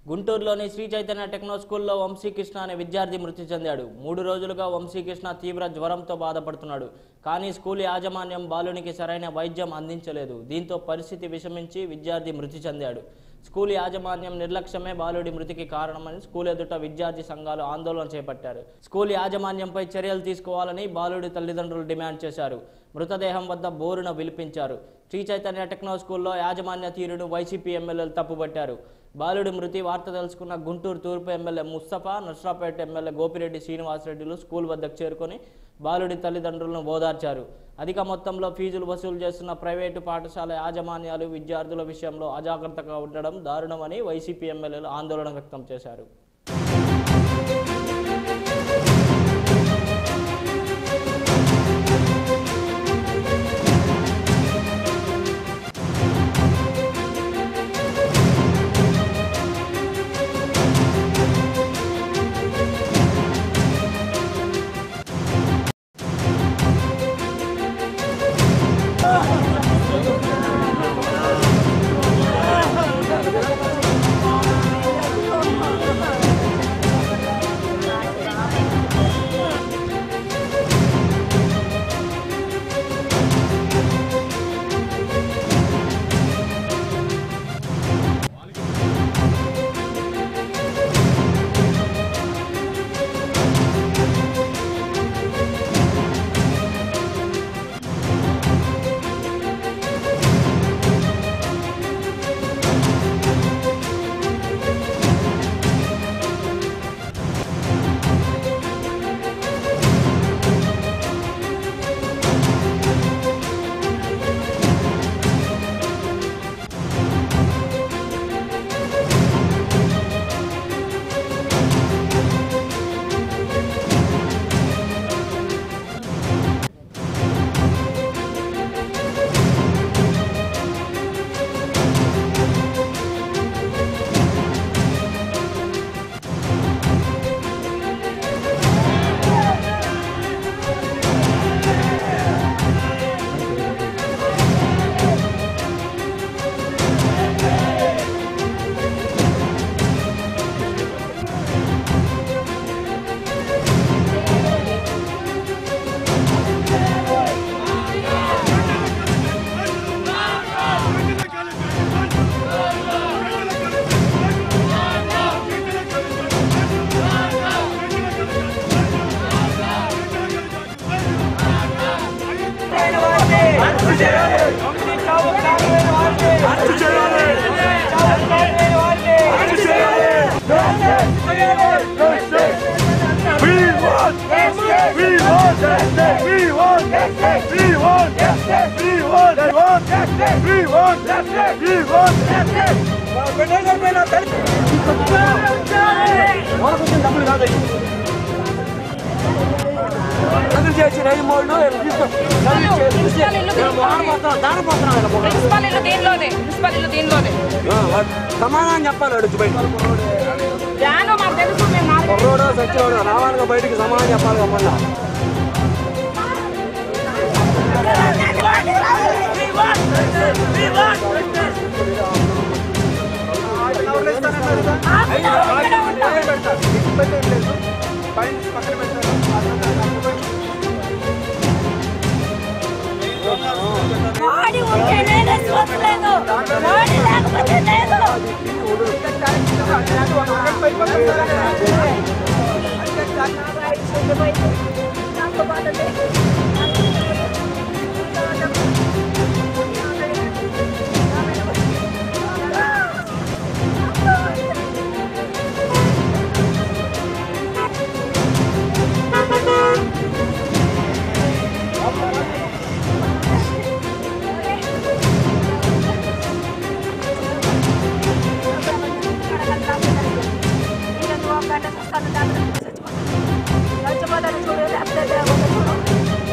గుంటూరులోని శ్రీ చైతన్య టెక్నో స్కూల్లో వంశీకృష్ణ అనే విద్యార్థి మృతి చెందాడు మూడు రోజులుగా వంశీకృష్ణ తీవ్ర జ్వరంతో బాధపడుతున్నాడు కానీ స్కూల్ యాజమాన్యం బాలునికి సరైన వైద్యం అందించలేదు దీంతో పరిస్థితి విషమించి విద్యార్థి మృతి చెందాడు స్కూల్ యాజమాన్యం నిర్లక్ష్యమే బాలుడి మృతికి కారణమని స్కూల్ ఎదుట విద్యార్థి సంఘాలు ఆందోళన చేపట్టారు స్కూల్ యాజమాన్యంపై చర్యలు తీసుకోవాలని బాలుడి తల్లిదండ్రులు డిమాండ్ చేశారు మృతదేహం వద్ద బోరున విలిపించారు శ్రీ చైతన్య టెక్నో స్కూల్లో యాజమాన్య తీరును వైసీపీ ఎమ్మెల్యేలు తప్పుపట్టారు బాలుడి మృతి వార్త తెలుసుకున్న గుంటూరు తూర్పు ఎమ్మెల్యే ముస్తఫా నర్సరాపేట ఎమ్మెల్యే గోపిరెడ్డి శ్రీనివాసరెడ్డిలు స్కూల్ వద్దకు చేరుకొని బాలుడి తల్లిదండ్రులను ఓదార్చారు అధిక మొత్తంలో ఫీజులు వసూలు చేస్తున్న ప్రైవేటు పాఠశాల యాజమాన్యాలు విద్యార్థుల విషయంలో అజాగ్రత్తగా ఉండడం దారుణమని వైసీపీ ఎమ్మెల్యేలు ఆందోళన వ్యక్తం చేశారు ప్రిన్సిపల్ ఇల్లు దీనిలోనే ప్రిన్సిపల్ ఇల్లు దీనిలోనే సమాధానం చెప్పాలి అడుగు బయట జాను మాకు తెలుసు మేము నాలుగు కుర్రోడో సచ్చినోడో రావాలిగా బయటికి సమాధానం చెప్పాలి మళ్ళా వాడి ఉంటే నేనే చూడలేదు వాడి లేకపోతే లేదు చచ్చిపోతాను చూడు లేకపోతే లేకపోతే చూడు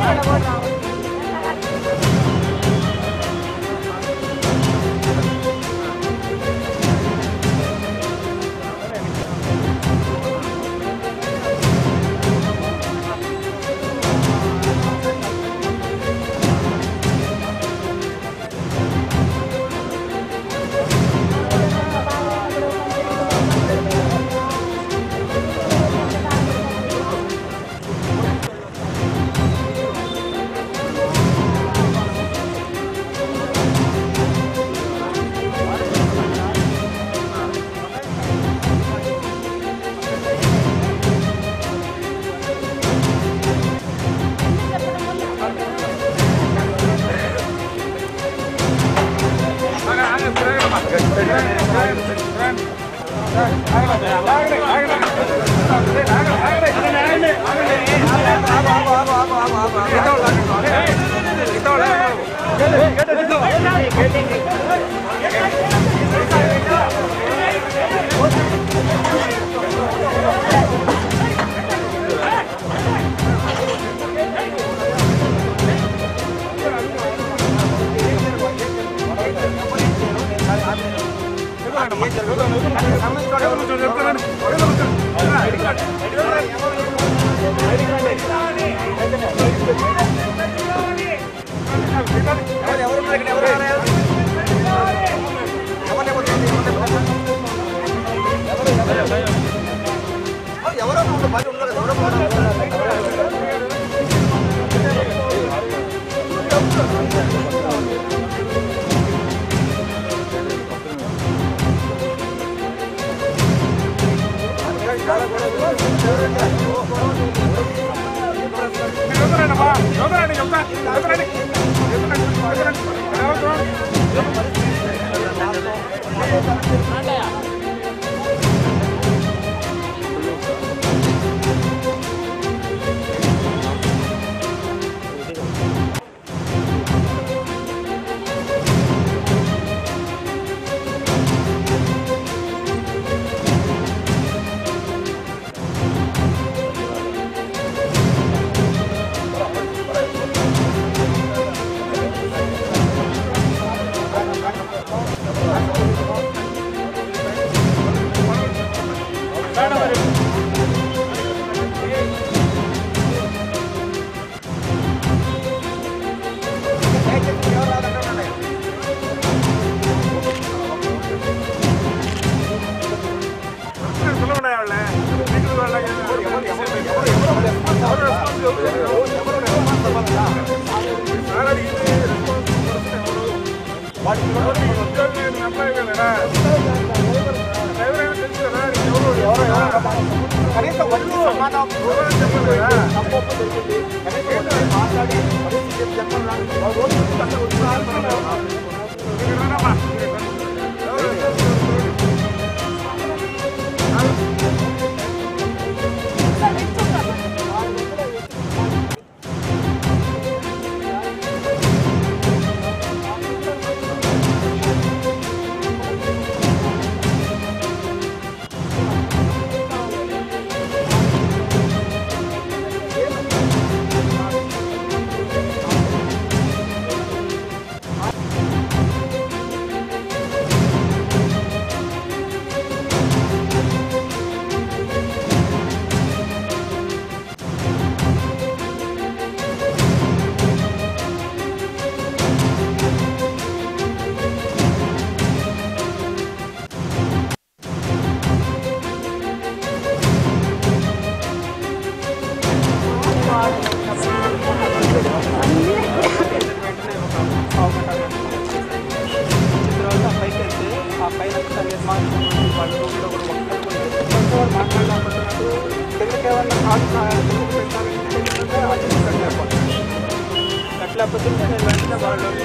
లేకపోతే నేను వెంటనే వాళ్ళని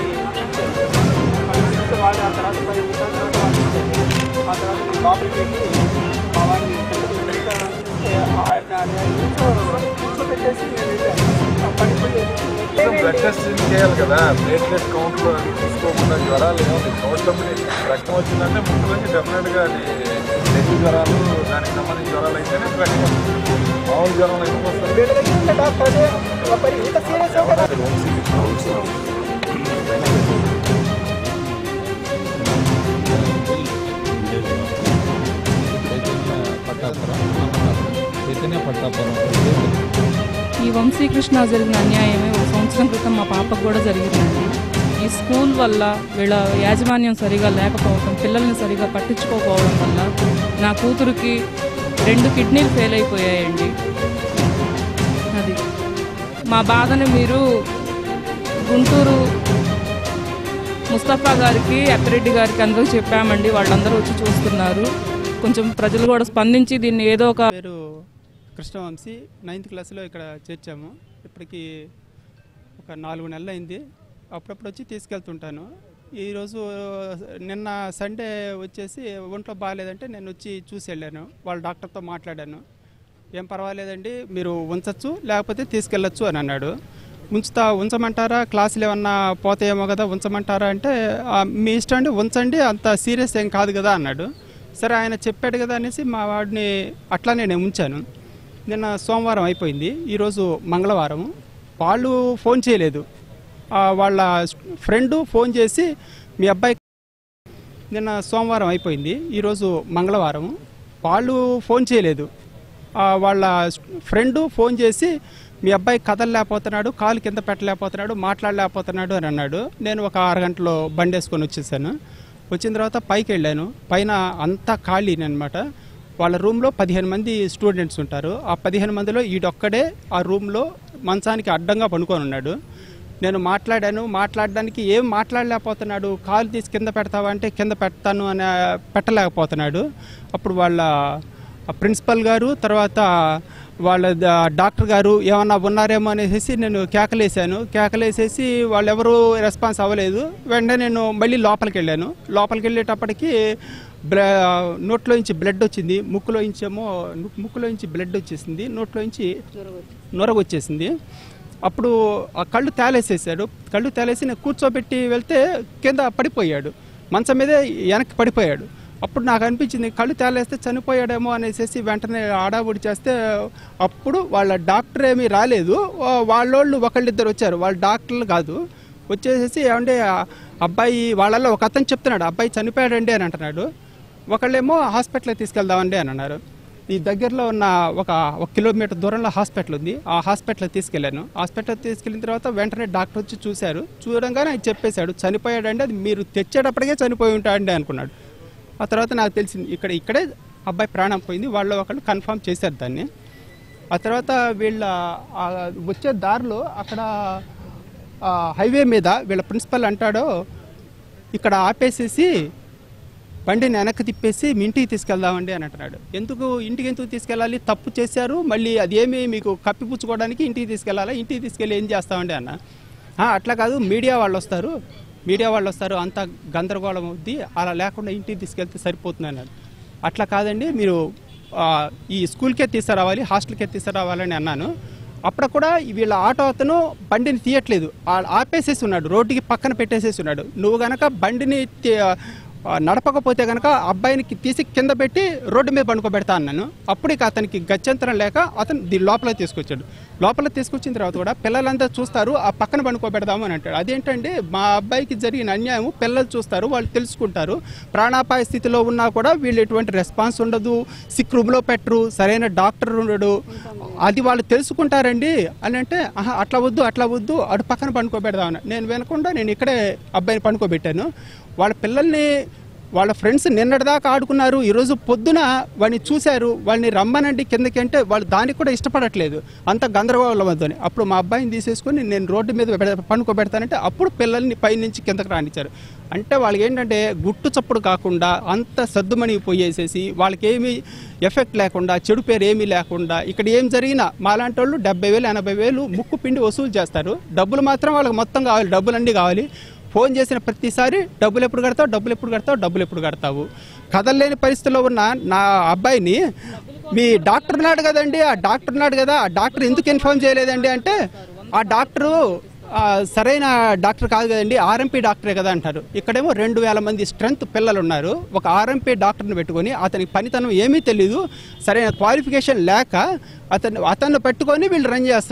వాళ్ళు ఆ తర్వాత పది నిమిషాల తర్వాత వాళ్ళు ఇచ్చారు. ఆ తర్వాత నేను లోపలికి వెళ్ళి మా వాడిని కూర్చోబెట్టేసి నేను వెళ్ళాను ఆ పడిపోయి బ్లడ్ టెస్ట్ చేయాలి కదా ప్లేట్లెట్ కౌంట్ చూసుకోకుండా జ్వరాలు ఏమో నోట్లో రక్తం వచ్చిందంటే ముక్కులకి డెఫినెట్గా అది డెంగ్యూ జ్వరాలు దానికి సంబంధించిన జ్వరాలు అయితేనే రక్తం మామూలు జ్వరం ఎందుకు వస్తుంది వీళ్ళ దగ్గర ఉన్న డాక్టర్ అదే మరి ఇంత సీరియస్ కదా చైతన్య పట్టాపురం ఈ వంశీకృష్ణ జరిగిన అన్యాయమే ఒక సంవత్సరం క్రితం మా పాపకు కూడా జరిగిందండి ఈ స్కూల్ వల్ల వీళ్ళ యాజమాన్యం సరిగా లేకపోవడం పిల్లల్ని సరిగా పట్టించుకోకపోవడం వల్ల నా కూతురికి రెండు కిడ్నీలు ఫెయిల్ అయిపోయాయండి అది మా బాధని మీరు గుంటూరు ముస్తఫా గారికి అప్పిరెడ్డి గారికి అందరూ చెప్పామండి వాళ్ళందరూ వచ్చి చూస్తున్నారు కొంచెం ప్రజలు కూడా స్పందించి దీన్ని ఏదో ఒక పేరు కృష్ణవంశీ నైన్త్ క్లాస్లో ఇక్కడ చేర్చాము ఇప్పటికి ఒక నాలుగు నెలలు అయింది అప్పుడప్పుడు వచ్చి తీసుకెళ్తుంటాను ఈరోజు నిన్న సండే వచ్చేసి ఒంట్లో బాగాలేదంటే నేను వచ్చి చూసి వెళ్ళాను వాళ్ళ డాక్టర్తో మాట్లాడాను ఏం పర్వాలేదండి మీరు ఉంచచ్చు లేకపోతే తీసుకెళ్ళచ్చు అని అన్నాడు ఉంచుతా ఉంచమంటారా క్లాసులు ఏమన్నా పోతాయేమో కదా ఉంచమంటారా అంటే "ఆ, మీ ఇష్టం అండి ఉంచండి అంత సీరియస్ ఏం కాదు కదా అన్నాడు సరే ఆయన చెప్పాడు కదా అనేసి మా వాడిని అట్లానే నేను ఉంచాను నిన్న సోమవారం అయిపోయింది ఈరోజు మంగళవారం వాళ్ళు ఫోన్ చేయలేదు ఆ, వాళ్ళ ఫ్రెండ్ ఫోన్ చేసి మీ అబ్బాయి నిన్న సోమవారం అయిపోయింది ఈరోజు మంగళవారం వాళ్ళు ఫోన్ చేయలేదు ఆ, వాళ్ళ ఫ్రెండ్ ఫోన్ చేసి మీ అబ్బాయి కదలలేకపోతున్నాడు కాలు కింద పెట్టలేకపోతున్నాడు మాట్లాడలేకపోతున్నాడు అని అన్నాడు నేను ఒక అరగంటలో బండి వేసుకొని వచ్చేసాను వచ్చిన తర్వాత పైకి వెళ్ళాను పైన అంతా ఖాళీ అనమాట వాళ్ళ రూమ్లో పదిహేను మంది స్టూడెంట్స్ ఉంటారు ఆ పదిహేను మందిలో ఈడొక్కడే ఆ రూమ్లో మంచానికి అడ్డంగా పడుకొని ఉన్నాడు నేను మాట్లాడాను మాట్లాడడానికి ఏం మాట్లాడలేకపోతున్నాడు కాలు తీసి కింద పెడతావా అంటే కింద పెడతాను అని పెట్టలేకపోతున్నాడు అప్పుడు వాళ్ళ ప్రిన్సిపల్ గారు తర్వాత వాళ్ళ ద- డాక్టర్ గారు ఏమన్నా ఉన్నారేమో అనేసి నేను కేకలేసాను కేకలేసేసి వాళ్ళు ఎవరు రెస్పాన్స్ అవ్వలేదు వెంటనే నేను మళ్ళీ లోపలికి వెళ్ళాను లోపలికి వెళ్ళేటప్పటికి బ్ల నోట్లో నుంచి బ్లడ్ వచ్చింది ముక్కులో ఇంచేమో ముక్కులో నుంచి బ్లడ్ వచ్చేసింది నోట్లో నుంచి నొరగ వచ్చేసింది అప్పుడు ఆ కళ్ళు తేలేసేసాడు కళ్ళు తేలేసి నేను కూర్చోబెట్టి వెళ్తే కింద పడిపోయాడు మంచం మీదే వెనక్కి పడిపోయాడు అప్పుడు నాకు అనిపించింది కళ్ళు తేలేస్తే చనిపోయాడేమో అనేసి వెంటనే ఆడాబుడి చేస్తే అప్పుడు వాళ్ళ డాక్టర్ ఏమీ రాలేదు వా- వాళ్ళోళ్ళు ఒకళ్ళిద్దరు వచ్చారు వాళ్ళ డాక్టర్లు కాదు వచ్చేసేసి ఏమంటే ఆ అబ్బాయి వాళ్ళల్లో ఒక అతను చెప్తున్నాడు అబ్బాయి చనిపోయాడండి అని అంటున్నాడు ఒకళ్ళేమో హాస్పిటల్కి తీసుకెళ్దామండి అని అన్నారు ఈ దగ్గరలో ఉన్న ఒక ఒక కిలోమీటర్ దూరంలో హాస్పిటల్ ఉంది ఆ హాస్పిటల్కి తీసుకెళ్ళాను హాస్పిటల్ తీసుకెళ్ళిన తర్వాత వెంటనే డాక్టర్ వచ్చి చూశారు చూడంగానే ఆయన చెప్పేశాడు చనిపోయాడండి అది మీరు తెచ్చేటప్పటికే చనిపోయి ఉంటాడండి అనుకున్నాడు ఆ తర్వాత నాకు తెలిసింది ఇక్కడ ఇక్కడే అబ్బాయి ప్రాణం పోయింది వాళ్ళు ఒకళ్ళు కన్ఫర్మ్ చేశారు దాన్ని ఆ తర్వాత వీళ్ళ ఆ వచ్చే దారిలో అక్కడ ఆ హైవే మీద వీళ్ళ ప్రిన్సిపల్ అంటాడో ఇక్కడ ఆపేసేసి బండిని వెనక్కి తిప్పేసి మీ ఇంటికి తీసుకెళ్దామండి అని అంటున్నాడు ఎందుకు ఇంటికి ఎందుకు తీసుకెళ్ళాలి తప్పు చేశారు మళ్ళీ అదేమి మీకు కప్పిపుచ్చుకోవడానికి ఇంటికి తీసుకెళ్ళాలా ఇంటికి తీసుకెళ్ళి ఏం చేస్తామండి అన్న "ఆ, అట్లా కాదు మీడియా వాళ్ళు వస్తారు మీడియా వాళ్ళు వస్తారు అంత గందరగోళం అవుద్ది అలా లేకుండా ఇంటికి తీసుకెళ్తే సరిపోతుంది అన్నాడు అట్లా కాదండి మీరు ఆ, ఈ స్కూల్కే తీసుకురావాలి హాస్టల్కే తీసుకురావాలని అన్నాను అప్పుడు కూడా వీళ్ళ ఆటో అతను బండిని తీయట్లేదు ఆ- ఆపేసేసి ఉన్నాడు రోడ్డుకి పక్కన పెట్టేసేసి ఉన్నాడు నువ్వు గనక బండిని తీ- ఆ, నడపకపోతే కనుక అబ్బాయిని తీసి కింద పెట్టి రోడ్డు మీద పండుకోబెడతా అన్నాను అప్పుడు ఇక అతనికి గత్యంతరం లేక అతను దీని లోపల తీసుకొచ్చాడు లోపల తీసుకొచ్చిన తర్వాత కూడా పిల్లలంతా చూస్తారు ఆ పక్కన పండుకోబెడదాము అని అంటాడు అదేంటంటే మా అబ్బాయికి జరిగిన అన్యాయం పిల్లలు చూస్తారు వాళ్ళు తెలుసుకుంటారు ప్రాణాపాయ స్థితిలో ఉన్నా కూడా వీళ్ళు ఎటువంటి రెస్పాన్స్ ఉండదు సిక్ రూమ్లో పెట్టరు సరైన డాక్టర్ ఉండడు అది వాళ్ళు తెలుసుకుంటారండి అని అంటే ఆహా అట్లా వద్దు అట్లా వద్దు అటు పక్కన పండుకోబెడదామని నేను వినకుండా నేను ఇక్కడే అబ్బాయిని పండుకోబెట్టాను వాళ్ళ పిల్లల్ని వాళ్ళ ఫ్రెండ్స్ నిన్నటిదాకా ఆడుకున్నారు ఈరోజు పొద్దున వాడిని చూశారు వాళ్ళని రమ్మనండి కిందకి అంటే వాళ్ళు దానికి కూడా ఇష్టపడట్లేదు అంత గందరగోళం వద్దని అప్పుడు మా అబ్బాయిని తీసేసుకొని నేను రోడ్డు మీద పెడ- పండుకోబెడతానంటే అప్పుడు పిల్లల్ని పైనుంచి కిందకి రానిచ్చారు అంటే వాళ్ళకి ఏంటంటే గుట్టు చప్పుడు కాకుండా అంత సద్దుమణి పోయేసేసి వాళ్ళకి ఏమీ ఎఫెక్ట్ లేకుండా చెడు పేరు ఏమీ లేకుండా ఇక్కడ ఏం జరిగినా మాలాంటి వాళ్ళు డెబ్బై వేలు ఎనభై వేలు ముక్కు పిండి వసూలు చేస్తారు డబ్బులు మాత్రం వాళ్ళకి మొత్తం కావాలి డబ్బులు అన్నీ కావాలి ఫోన్ చేసిన ప్రతిసారి డబ్బులు ఎప్పుడు కడతావు డబ్బులు ఎప్పుడు కడతావు డబ్బులు ఎప్పుడు కడతావు కదలలేని పరిస్థితిలో ఉన్న నా అబ్బాయిని మీ డాక్టర్ ఉన్నాడు కదండి ఆ డాక్టర్ ఉన్నాడు కదా ఆ డాక్టర్ ఎందుకు ఇన్ఫార్మ్ చేయలేదండి అంటే ఆ డాక్టరు ఆ, సరైన డాక్టర్ కాదు కదండి ఆర్ఎంపీ డాక్టరే కదా అంటారు ఇక్కడేమో రెండు వేల మంది స్ట్రెంత్ పిల్లలు ఉన్నారు ఒక ఆర్ఎంపీ డాక్టర్ని పెట్టుకొని అతనికి పనితనం ఏమీ తెలియదు సరైన క్వాలిఫికేషన్ లేక అతను అతన్ని పెట్టుకొని వీళ్ళు రన్ చేస్తున్నారు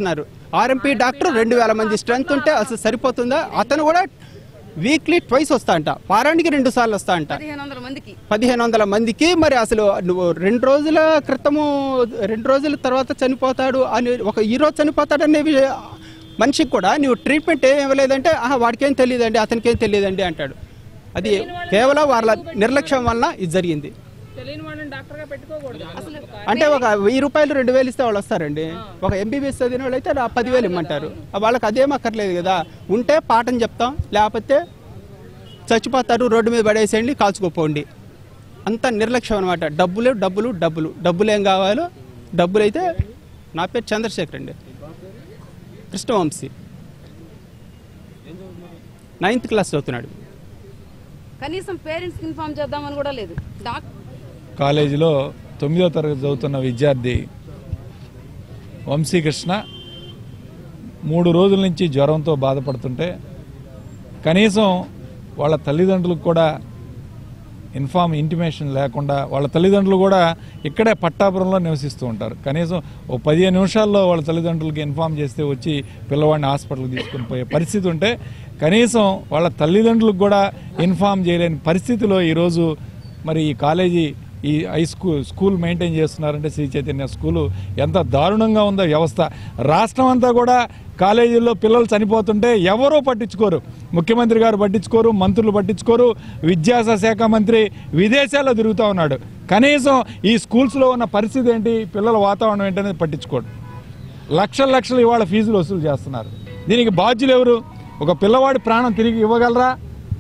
ఆర్ఎంపీ డాక్టర్ రెండు వేల మంది స్ట్రెంత్ ఉంటే అసలు సరిపోతుందా అతను కూడా వీక్లీ ట్వైస్ వస్తా అంట వారానికి రెండు సార్లు వస్తా అంట పదిహేను వందల మందికి పదిహేను వందల మందికి మరి అసలు నువ్వు రెండు రోజుల క్రితము రెండు రోజుల తర్వాత చనిపోతాడు అని ఒక ఈ రోజు చనిపోతాడు అనేవి మనిషికి కూడా నువ్వు ట్రీట్మెంట్ ఏం ఇవ్వలేదంటే ఆహా వాడికేం తెలియదండి అతనికేం తెలియదండి అంటాడు అది కేవలం వాళ్ళ నిర్లక్ష్యం వలన ఇది జరిగింది తెలియని వాళ్ళని డాక్టర్గా పెట్టుకోకూడదు అసలు అంటే ఒక వెయ్యి రూపాయలు రెండు వేలు ఇస్తే వాళ్ళు వస్తారండి ఒక ఎంబీబీఎస్ చదివిన వాళ్ళు అయితే నా పదివేలు ఇమ్మంటారు వాళ్ళకి అదేం అక్కర్లేదు కదా ఉంటే పాఠం చెప్తాం లేకపోతే చచ్చిపోతారు రోడ్డు మీద పడేసేయండి కాల్చుకోపోండి అంత నిర్లక్ష్యం అనమాట డబ్బులే డబ్బులు డబ్బులు డబ్బులు ఏం కావాలో డబ్బులు అయితే నా పేరు చంద్రశేఖర్ అండి కృష్ణవంశీ నైన్త్ క్లాస్ చదువుతున్నాడు కనీసం పేరెంట్స్ ఇన్ఫార్మ్ చేద్దామని కూడా లేదు డాక్టర్ కాలేజీలో తొమ్మిదో తరగతి చదువుతున్న విద్యార్థి వంశీకృష్ణ మూడు రోజుల నుంచి జ్వరంతో బాధపడుతుంటే కనీసం వాళ్ళ తల్లిదండ్రులకు కూడా ఇన్ఫామ్ ఇంటిమేషన్ లేకుండా వాళ్ళ తల్లిదండ్రులు కూడా ఇక్కడే పట్టాపురంలో నివసిస్తూ ఉంటారు కనీసం ఓ పదిహేను నిమిషాల్లో వాళ్ళ తల్లిదండ్రులకి ఇన్ఫామ్ చేస్తే వచ్చి పిల్లవాడిని హాస్పిటల్కి తీసుకుని పోయే పరిస్థితి ఉంటే కనీసం వాళ్ళ తల్లిదండ్రులకు కూడా ఇన్ఫామ్ చేయలేని పరిస్థితిలో ఈరోజు మరి ఈ కాలేజీ ఈ హై స్కూల్ స్కూల్ మెయింటైన్ చేస్తున్నారంటే శ్రీ చైతన్య స్కూలు ఎంత దారుణంగా ఉందో వ్యవస్థ రాష్ట్రం అంతా కూడా కాలేజీల్లో పిల్లలు చనిపోతుంటే ఎవరూ పట్టించుకోరు ముఖ్యమంత్రి గారు పట్టించుకోరు మంత్రులు పట్టించుకోరు విద్యాశాఖ మంత్రి విదేశాల్లో తిరుగుతూ ఉన్నాడు కనీసం ఈ స్కూల్స్లో ఉన్న పరిస్థితి ఏంటి పిల్లల వాతావరణం ఏంటనేది పట్టించుకోడు లక్షల లక్షలు ఇవాళ ఫీజులు వసూలు చేస్తున్నారు దీనికి బాధ్యులు ఎవరు ఒక పిల్లవాడి ప్రాణం తిరిగి ఇవ్వగలరా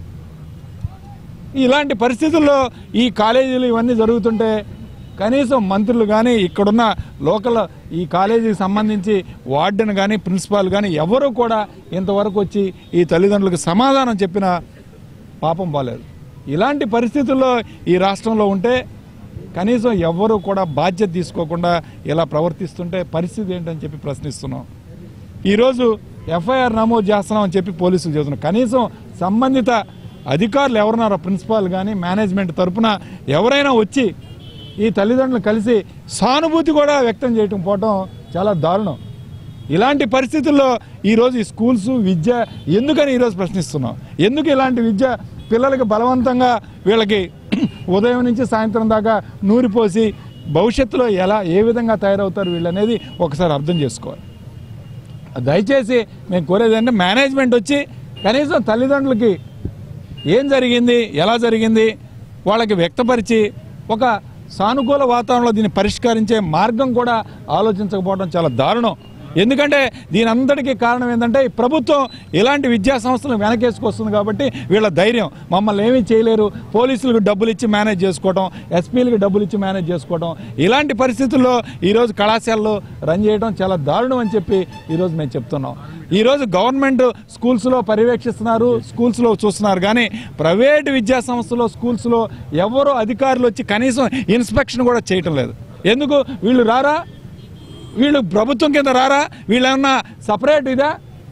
ఇలాంటి పరిస్థితుల్లో ఈ కాలేజీలు ఇవన్నీ జరుగుతుంటే కనీసం మంత్రులు కానీ ఇక్కడున్న లోకల్ ఈ కాలేజీకి సంబంధించి వార్డెన్ కానీ ప్రిన్సిపాల్ కానీ ఎవరు కూడా ఇంతవరకు వచ్చి ఈ తల్లిదండ్రులకు సమాధానం చెప్పిన పాపం బాలేదు ఇలాంటి పరిస్థితుల్లో ఈ రాష్ట్రంలో ఉంటే కనీసం ఎవ్వరూ కూడా బాధ్యత తీసుకోకుండా ఇలా ప్రవర్తిస్తుంటే పరిస్థితి ఏంటని చెప్పి ప్రశ్నిస్తున్నాం ఈరోజు ఎఫ్ఐఆర్ నమోదు చేస్తున్నామని చెప్పి పోలీసులు చెబుతున్నారు కనీసం సంబంధిత అధికారులు ఎవరున్నారో ప్రిన్సిపాల్ కానీ మేనేజ్మెంట్ తరపున ఎవరైనా వచ్చి ఈ తల్లిదండ్రులు కలిసి సానుభూతి కూడా వ్యక్తం చేయటం పోవటం చాలా దారుణం ఇలాంటి పరిస్థితుల్లో ఈరోజు ఈ స్కూల్స్ విద్య ఎందుకని ఈరోజు ప్రశ్నిస్తున్నాం ఎందుకు ఇలాంటి విద్య పిల్లలకి బలవంతంగా వీళ్ళకి ఉదయం నుంచి సాయంత్రం దాకా నూరిపోసి భవిష్యత్తులో ఎలా ఏ విధంగా తయారవుతారు వీళ్ళు అనేది ఒకసారి అర్థం చేసుకోవాలి దయచేసి మేము కోరేది అంటే మేనేజ్మెంట్ వచ్చి కనీసం తల్లిదండ్రులకి ఏం జరిగింది ఎలా జరిగింది వాళ్ళకి వ్యక్తపరిచి ఒక సానుకూల వాతావరణంలో దీన్ని పరిష్కరించే మార్గం కూడా ఆలోచించకపోవడం చాలా దారుణం ఎందుకంటే దీని అందరికీ కారణం ఏంటంటే ఈ ప్రభుత్వం ఇలాంటి విద్యా సంస్థలను వెనకేసుకొస్తుంది కాబట్టి వీళ్ళ ధైర్యం మమ్మల్ని ఏమీ చేయలేరు పోలీసులకు డబ్బులు ఇచ్చి మేనేజ్ చేసుకోవడం ఎస్పీలకు డబ్బులు ఇచ్చి మేనేజ్ చేసుకోవడం ఇలాంటి పరిస్థితుల్లో ఈరోజు కళాశాలలో రన్ చేయడం చాలా దారుణం అని చెప్పి ఈరోజు మేము చెప్తున్నాం ఈరోజు గవర్నమెంట్ స్కూల్స్లో పర్యవేక్షిస్తున్నారు స్కూల్స్లో చూస్తున్నారు కానీ ప్రైవేట్ విద్యా సంస్థలో స్కూల్స్లో ఎవరో అధికారులు వచ్చి కనీసం ఇన్స్పెక్షన్ కూడా చేయటం లేదు ఎందుకు వీళ్ళు రారా వీళ్ళు ప్రభుత్వం కింద రారా వీళ్ళేమన్నా సపరేట్ ఇదా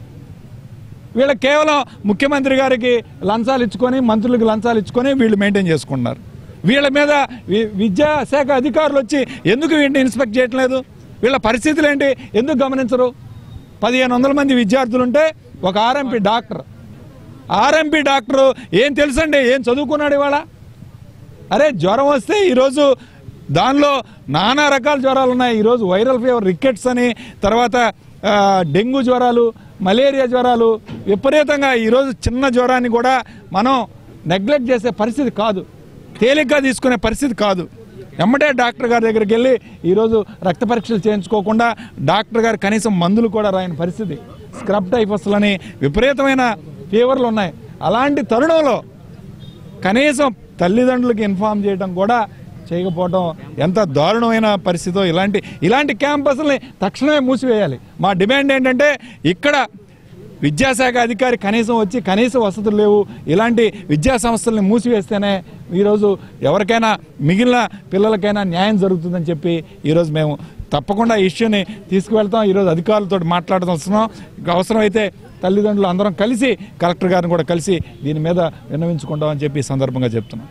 వీళ్ళ కేవలం ముఖ్యమంత్రి గారికి లంచాలు ఇచ్చుకొని మంత్రులకు లంచాలు ఇచ్చుకొని వీళ్ళు మెయింటైన్ చేసుకుంటున్నారు వీళ్ళ మీద వి- విద్యాశాఖ అధికారులు వచ్చి ఎందుకు వీటిని ఇన్స్పెక్ట్ చేయట్లేదు వీళ్ళ పరిస్థితులు ఏంటి ఎందుకు గమనించరు పదిహేను వందల మంది విద్యార్థులు ఉంటే ఒక ఆర్ఎంపీ డాక్టర్ ఆర్ఎంపీ డాక్టర్ ఏం తెలుసండి ఏం చదువుకున్నాడు ఇవాళ అరే జ్వరం వస్తే ఈరోజు దానిలో నానా రకాల జ్వరాలు ఉన్నాయి ఈరోజు వైరల్ ఫీవర్ రికెట్స్ అని తర్వాత ఆ, డెంగ్యూ జ్వరాలు మలేరియా జ్వరాలు విపరీతంగా ఈరోజు చిన్న జ్వరాన్ని కూడా మనం నెగ్లెక్ట్ చేసే పరిస్థితి కాదు తేలిగ్గా తీసుకునే పరిస్థితి కాదు ఎమ్మటే డాక్టర్ గారి దగ్గరికి వెళ్ళి ఈరోజు రక్త పరీక్షలు చేయించుకోకుండా డాక్టర్ గారు కనీసం మందులు కూడా రాయని పరిస్థితి స్క్రబ్ టైఫస్లని విపరీతమైన ఫీవర్లు ఉన్నాయి అలాంటి తరుణంలో కనీసం తల్లిదండ్రులకు ఇన్ఫామ్ చేయడం కూడా చేయకపోవడం ఎంత దారుణమైన పరిస్థితో ఇలాంటి ఇలాంటి క్యాంపస్ని తక్షణమే మూసివేయాలి మా డిమాండ్ ఏంటంటే ఇక్కడ విద్యాశాఖ అధికారి కనీసం వచ్చి కనీస వసతులు లేవు ఇలాంటి విద్యా సంస్థల్ని మూసివేస్తేనే ఈరోజు ఎవరికైనా మిగిలిన పిల్లలకైనా న్యాయం జరుగుతుందని చెప్పి ఈరోజు మేము తప్పకుండా ఈ ఇష్యూని తీసుకువెళ్తాం ఈరోజు అధికారులతో మాట్లాడడం వస్తున్నాం ఇంకా అవసరమైతే తల్లిదండ్రులు అందరం కలిసి కలెక్టర్ గారిని కూడా కలిసి దీని మీద విన్నవించుకుంటామని చెప్పి ఈ సందర్భంగా చెప్తున్నాం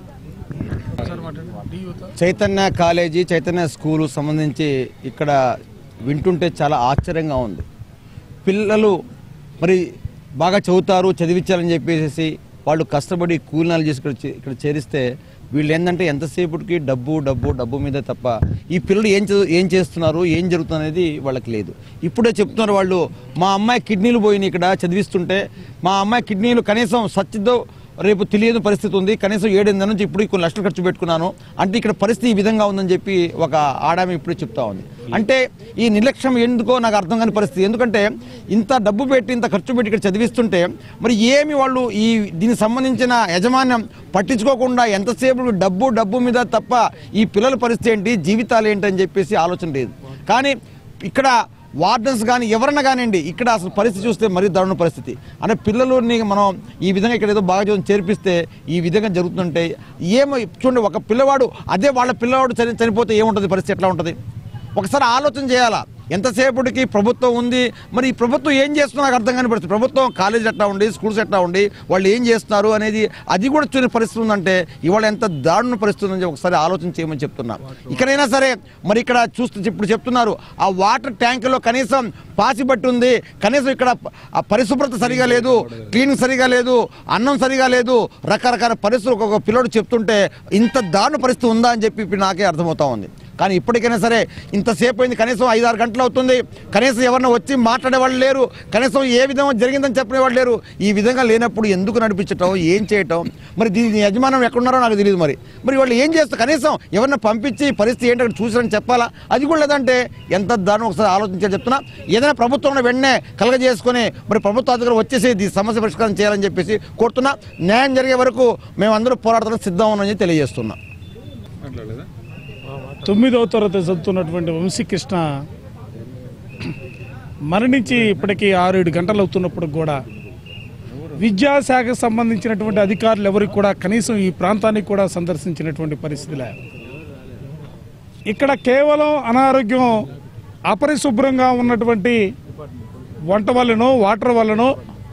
చైతన్య కాలేజీ చైతన్య స్కూలు సంబంధించి ఇక్కడ వింటుంటే చాలా ఆశ్చర్యంగా ఉంది పిల్లలు మరి బాగా చదువుతారు చదివించాలని చెప్పేసి వాళ్ళు కష్టపడి కూలినాలు చేసి ఇక్కడ చే- ఇక్కడ చేరిస్తే వీళ్ళు ఏంటంటే ఎంతసేపటికి డబ్బు డబ్బు డబ్బు మీద తప్ప ఈ పిల్లలు ఏం చదువు ఏం చేస్తున్నారు ఏం జరుగుతుంది అనేది వాళ్ళకి లేదు ఇప్పుడే చెప్తున్నారు వాళ్ళు మా అమ్మాయి కిడ్నీలు పోయినాయి ఇక్కడ చదివిస్తుంటే మా అమ్మాయి కిడ్నీలు కనీసం సచ్చిదో రేపు తెలియని పరిస్థితి ఉంది కనీసం ఏడెనిమిది నుంచి ఇప్పుడు కొన్ని లక్షలు ఖర్చు పెట్టుకున్నాను అంటే ఇక్కడ పరిస్థితి ఈ విధంగా ఉందని చెప్పి ఒక ఆడామి ఇప్పుడు చెప్తా ఉంది అంటే ఈ నిర్లక్ష్యం ఎందుకో నాకు అర్థం కాని పరిస్థితి ఎందుకంటే ఇంత డబ్బు పెట్టి ఇంత ఖర్చు పెట్టి ఇక్కడ చదివిస్తుంటే మరి ఏమి వాళ్ళు ఈ దీనికి సంబంధించిన యజమాన్యం పట్టించుకోకుండా ఎంతసేపు డబ్బు డబ్బు మీద తప్ప ఈ పిల్లల పరిస్థితి ఏంటి జీవితాలు ఏంటి అని చెప్పేసి ఆలోచన లేదు కానీ ఇక్కడ వార్డెన్స్ కానీ ఎవరన్నా కానివ్వండి ఇక్కడ అసలు పరిస్థితి చూస్తే మరీ దారుణ పరిస్థితి అంటే పిల్లలని మనం ఈ విధంగా ఇక్కడ ఏదో బాగా చదువు చేర్పిస్తే ఈ విధంగా జరుగుతుంటే ఏమో చూడండి ఒక పిల్లవాడు అదే వాళ్ళ పిల్లవాడు చని చనిపోతే ఏముంటుంది పరిస్థితి ఎట్లా ఉంటుంది ఒకసారి ఆలోచన చేయాలా ఎంతసేపటికి ప్రభుత్వం ఉంది మరి ఈ ప్రభుత్వం ఏం చేస్తుందో నాకు అర్థం కాని పరిస్థితి ప్రభుత్వం కాలేజీలు ఎట్లా ఉండి స్కూల్స్ ఎట్లా ఉండి వాళ్ళు ఏం చేస్తున్నారు అనేది అది కూడా చూని పరిస్థితి ఉందంటే ఇవాళ ఎంత దారుణ పరిస్థితి ఉందని ఒకసారి ఆలోచన చేయమని చెప్తున్నా ఇక్కడైనా సరే మరి ఇక్కడ చూస్తూ ఇప్పుడు చెప్తున్నారు ఆ వాటర్ ట్యాంకులో కనీసం పాసిబట్టి ఉంది కనీసం ఇక్కడ ఆ పరిశుభ్రత సరిగా లేదు క్లీనింగ్ సరిగా లేదు అన్నం సరిగా లేదు రకరకాల పరిస్థితులు ఒక్కొక్క పిల్లడు చెప్తుంటే ఇంత దారుణ పరిస్థితి ఉందా అని చెప్పి ఇప్పుడు నాకే అర్థమవుతా ఉంది కానీ ఇప్పటికైనా సరే ఇంతసేపు అయింది కనీసం ఐదు ఆరు గంటలు అవుతుంది కనీసం ఎవరన్నా వచ్చి మాట్లాడే వాళ్ళు లేరు కనీసం ఏ విధంగా జరిగిందని చెప్పిన వాళ్ళు లేరు ఈ విధంగా లేనప్పుడు ఎందుకు నడిపించటం ఏం చేయటం మరి దీని యజమానం ఎక్కడున్నారో నాకు తెలియదు మరి మరి వాళ్ళు ఏం చేస్తారు కనీసం ఎవరన్నా పంపించి పరిస్థితి ఏంటో అక్కడ చూసారని చెప్పాలా అది కూడా లేదంటే ఎంత దారుణం ఒకసారి ఆలోచించాలి చెప్తున్నా ఏదైనా ప్రభుత్వంలో వెంటనే కలగజేసుకొని మరి ప్రభుత్వ అధికారులు వచ్చేసి ఈ సమస్య పరిష్కారం చేయాలని చెప్పేసి కోరుతున్నా న్యాయం జరిగే వరకు మేమందరూ పోరాడతాం సిద్ధం ఉన్నామని తెలియజేస్తున్నాం తొమ్మిదవ తరగతి చదువుతున్నటువంటి వంశీకృష్ణ మరణించి ఇప్పటికీ ఆరు ఏడు గంటలు అవుతున్నప్పుడు కూడా విద్యాశాఖకు సంబంధించినటువంటి అధికారులు ఎవరికి కూడా కనీసం ఈ ప్రాంతానికి కూడా సందర్శించినటువంటి పరిస్థితిలే ఇక్కడ కేవలం అనారోగ్యం అపరిశుభ్రంగా ఉన్నటువంటి వంట వల్లనో వాటర్ వల్లనో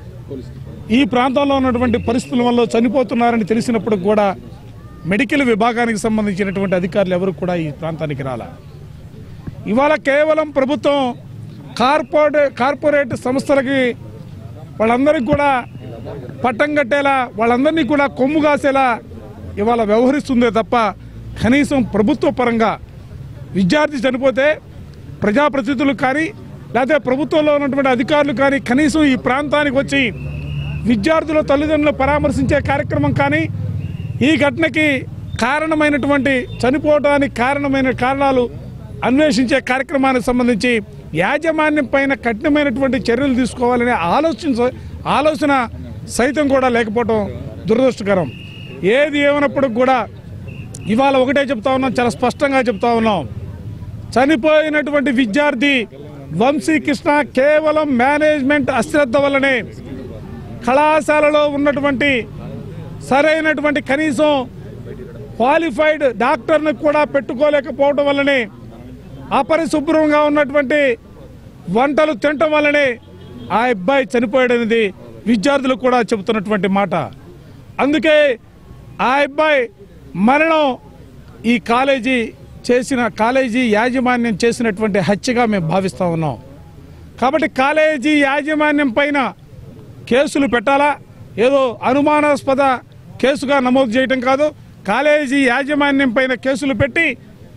ఈ ప్రాంతంలో ఉన్నటువంటి పరిస్థితుల వల్ల చనిపోతున్నారని తెలిసినప్పుడు కూడా మెడికల్ విభాగానికి సంబంధించినటువంటి అధికారులు ఎవరు కూడా ఈ ప్రాంతానికి రాల ఇవాళ కేవలం ప్రభుత్వం కార్పొరేట్ కార్పొరేట్ సంస్థలకి వాళ్ళందరికీ కూడా పట్టం కట్టేలా వాళ్ళందరినీ కూడా కొమ్ము కాసేలా ఇవాళ వ్యవహరిస్తుందే తప్ప కనీసం ప్రభుత్వ పరంగా విద్యార్థి చనిపోతే ప్రజాప్రతినిధులు కానీ లేకపోతే ప్రభుత్వంలో ఉన్నటువంటి అధికారులు కానీ కనీసం ఈ ప్రాంతానికి వచ్చి విద్యార్థుల తల్లిదండ్రులు పరామర్శించే కార్యక్రమం కానీ ఈ ఘటనకి కారణమైనటువంటి చనిపోవడానికి కారణమైన కారణాలు అన్వేషించే కార్యక్రమానికి సంబంధించి యాజమాన్యం పైన కఠినమైనటువంటి చర్యలు తీసుకోవాలనే ఆలోచన ఆలోచన సైతం కూడా లేకపోవడం దురదృష్టకరం ఏది ఏమైనప్పుడు కూడా ఇవాళ ఒకటే చెప్తా ఉన్నాం చాలా స్పష్టంగా చెప్తా ఉన్నాం చనిపోయినటువంటి విద్యార్థి వంశీకృష్ణ కేవలం మేనేజ్మెంట్ అశ్రద్ధ వల్లనే కళాశాలలో ఉన్నటువంటి సరైనటువంటి కనీసం క్వాలిఫైడ్ డాక్టర్ని కూడా పెట్టుకోలేకపోవడం వల్లనే అపరిశుభ్రంగా ఉన్నటువంటి వంటలు తినటం వల్లనే ఆ అబ్బాయి చనిపోయాడనేది విద్యార్థులు కూడా చెబుతున్నటువంటి మాట అందుకే ఆ అబ్బాయి మరణం ఈ కాలేజీ చేసిన కాలేజీ యాజమాన్యం చేసినటువంటి హత్యగా మేము భావిస్తూ ఉన్నాం కాబట్టి కాలేజీ యాజమాన్యం పైన కేసులు పెట్టాలా ఏదో అనుమానాస్పద కేసుగా నమోదు చేయటం కాదు కాలేజీ యాజమాన్యం పైన కేసులు పెట్టి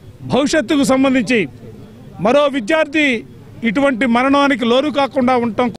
భవిష్యత్తుకు సంబంధించి మరో విద్యార్థి ఇటువంటి మరణానికి లోను కాకుండా ఉండటం